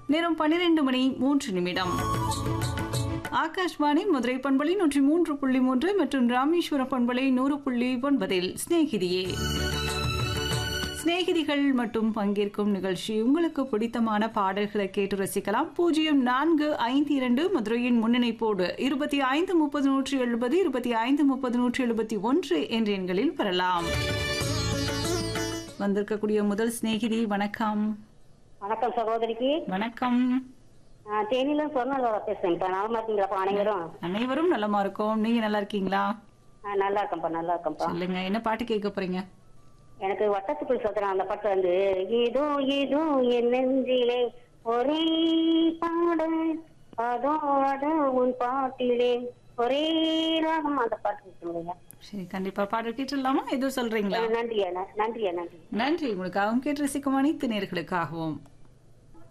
நேரம் பன்னிரண்டு மணி மூன்று நிமிடம் ஆகாஷ்வாணி மதுரை பண்பலை நூற்றி மூன்று புள்ளி மூன்று மற்றும் ராமேஸ்வரம் பண்பலை நூறு புள்ளி ஒன்பதில் சிநேகிதியே சிநேகிதிகள் மட்டும் பங்கேற்கும் நிகழ்ச்சி உங்களுக்கு பிடித்தமான பாடல்களை கேட்டு ரசிக்கலாம் பூஜ்ஜியம் நான்கு ஐந்து இரண்டு மதுரையின் முன்னிணைப்போடு இருபத்தி ஐந்து முப்பது நூற்றி எழுபது இருபத்தி ஐந்து முப்பது நூற்றி எழுபத்தி ஒன்று என்ற எண்களில் பெறலாம் வந்திருக்கக்கூடிய முதல் சிநேகிதி வணக்கம் வணக்கம் சகோதரிக்கு வணக்கம் நான் தேனியில சொர்ணலோட பேசுறேன்ப்பா நலமா இருக்கீங்களாப்பா அனைவரும் அனைவரும் நலமா இருக்கோம் நீங்க நல்லா இருக்கீங்களா ஆ, நல்லா இருக்கேன்ப்பா நல்லா இருக்கேன்ப்பா சொல்லுங்க என்ன பாட்டு கேட்க போறீங்க எனக்கு வட்டத்துக்குள் சொல்றேன் அந்த பாட்டு வந்து ஏதோ ஏதோ என் நெஞ்சிலே ஒரே பாடல் அதோ அதோ உன் பாட்டிலே ஒரே ராகம் அந்த பாட்டு சொல்லுங்க சரி கண்டிப்பா பாடல் கேட்டுடலாமா எதுவும் சொல்றீங்களா நன்றியா நன்றியா நன்றி நன்றி உங்களுக்காகவும் கேட்டு ரசிக்கும் அனைத்து நேர்களுக்காகவும்